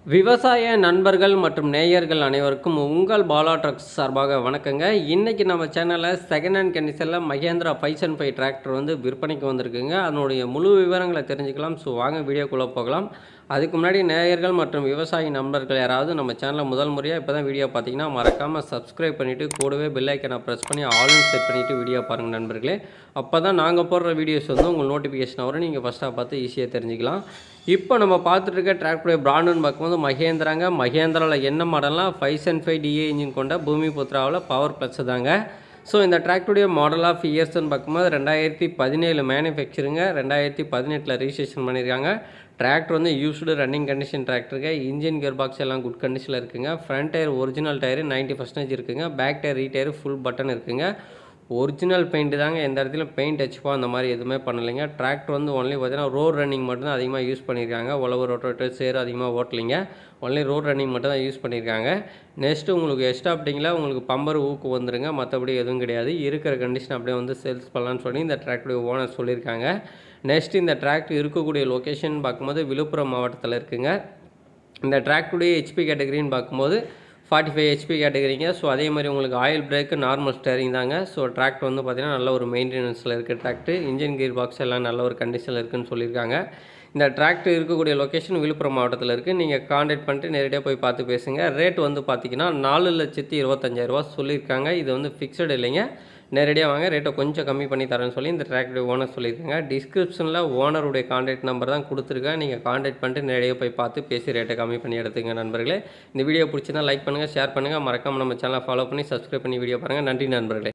விவசாய நண்பர்கள் மற்றும் நேயர்கள் அனைவருக்கும் உங்கள் பாலா ட்ரக்ஸ் சார்பாக வணக்கங்க இன்றைக்கி நம்ம சேனலில் செகண்ட் ஹேண்ட் கண்டிஷனில் Mahindra five and five tractor வந்து விற்பனைக்கு வந்திருக்குங்க அதனுடைய முழு விவரங்களை தெரிஞ்சுக்கலாம் ஸோ வாங்க வீடியோக்குள்ளே போகலாம் அதுக்கு முன்னாடி நேயர்கள் மற்றும் விவசாய நண்பர்கள் யாராவது நம்ம சேனலில் முதல் முறையாக இப்போ தான் வீடியோ பார்த்தீங்கன்னா மறக்காமல் சப்ஸ்கிரைப் பண்ணிவிட்டு கூடவே பெல் ஐக்கனை ப்ரெஸ் பண்ணி ஆல்னு செட் பண்ணிவிட்டு வீடியோ பாருங்கள் நண்பர்களே அப்போ தான் நாங்கள் போடுற வீடியோஸ் வந்து உங்களுக்கு நோட்டிஃபிகேஷன் வரும் நீங்கள் ஃபஸ்ட்டாக பார்த்து ஈஸியாக தெரிஞ்சுக்கலாம் இப்போ நம்ம பார்த்துட்டு இருக்க டிராக்டருடைய பிராண்டுன்னு பார்க்கும்போது மகேந்திராங்க மகேந்திராவில் என்ன மாடல்லாம் five and five DI engine கொண்ட பூமி புத்ராவில் பவர் ப்ளஸ் தாங்க ஸோ இந்த டிராக்டருடைய மாடல் ஆஃப் இயர்ஸ்னு பார்க்கும்போது ரெண்டாயிரத்தி பதினேழு மேனுஃபேக்சருங்க ரெண்டாயிரத்தி பதினெட்டில் ரிஜிஸ்ட்ரேஷன் பண்ணியிருக்காங்க டிராக்டர் வந்து யூஸ்டு ரன்னிங் கண்டிஷன் டிராக்டருங்க இன்ஜின் கியர் பாக்ஸ் எல்லாம் குட் கண்டிஷனில் இருக்குங்க front tyre original tyre 90% percentage இருக்குங்க back tyre retyre full button இருக்குங்க ஒரிஜினல் பெயிண்ட் தாங்க எந்த இடத்துல பெயிண்ட் அடிச்சுப்போ அந்த மாதிரி எதுவுமே பண்ணலைங்க டிராக்டர் வந்து ஒன்லி பார்த்தீங்கன்னா ரோட் ரன்னிங் மட்டும் தான் அதிகமாக யூஸ் பண்ணியிருக்காங்க உழவு ரோட்டோட்டர் சேர் அதிகமாக ஓட்டலைங்க ஒன்லி ரோட் ரன்னிங் மட்டும் தான் யூஸ் பண்ணியிருக்காங்க நெக்ஸ்ட்டு உங்களுக்கு எஸ்டாப்டிங்கில் உங்களுக்கு பம்பர் ஊக்கு வந்துருங்க மற்றபடி எதுவும் கிடையாது இருக்கிற கண்டிஷன் அப்படியே வந்து சேல்ஸ் பண்ணலான்னு சொல்லி இந்த டிராக்டருடைய ஓனர் சொல்லியிருக்காங்க நெக்ஸ்ட் இந்த டிராக்டர் இருக்கக்கூடிய லொக்கேஷன் பார்க்கும்போது விழுப்புரம் மாவட்டத்தில் இருக்குங்க இந்த டிராக்டருடைய ஹெச்பி கேட்டகரின்னு பார்க்கும்போது ஃபார்ட்டி ஃபைவ் ஹெச்பி கேட்டகரிங்க ஸோ அதே மாதிரி உங்களுக்கு ஆயில் பிரேக்கு நார்மல் ஸ்டேரிங் தாங்க ஸோ டிராக்டர் வந்து பார்த்திங்கன்னா நல்ல ஒரு மெயின்டெனன்ஸில் இருக்குது டிராக்டர் இன்ஜின் கீர் பாக்ஸ் எல்லாம் நல்ல ஒரு கண்டிஷனில் இருக்குன்னு சொல்லியிருக்காங்க இந்த டிராக்டர் இருக்கக்கூடிய லொக்கேஷன் விழுப்புரம் மாவட்டத்தில் இருக்குது நீங்கள் காண்டாக்ட் பண்ணிட்டு நேரடியாக போய் பார்த்து பேசுங்க ரேட் வந்து பார்த்தீங்கன்னா நாலு லட்சத்தி இருபத்தஞ்சாயிரரூவா சொல்லியிருக்காங்க இது வந்து ஃபிக்ஸடு இல்லைங்க நேரடியாக வாங்க ரேட்டை கொஞ்சம் கம்மி பண்ணி தரேன்னு சொல்லி இந்த டிராக்டருடைய ஓனர் சொல்லியிருக்காங்க டிஸ்கிரிப்ஷனில் ஓனருடைய காண்டாக்ட் நம்பர் தான் கொடுத்துருக்கேன் நீங்கள் காண்டாக்ட் பண்ணிட்டு நேரடியாக போய் பார்த்து பேசி ரேட்டை கம்மி பண்ணி எடுத்துங்க நண்பர்களே இந்த வீடியோ பிடிச்சிருந்தா லைக் பண்ணுங்கள் ஷேர் பண்ணுங்கள் மறக்காமல் நம்ம சேனலை ஃபாலோ பண்ணி சப்ஸ்கிரைப் பண்ணி வீடியோ பாருங்கள் நன்றி நண்பர்களே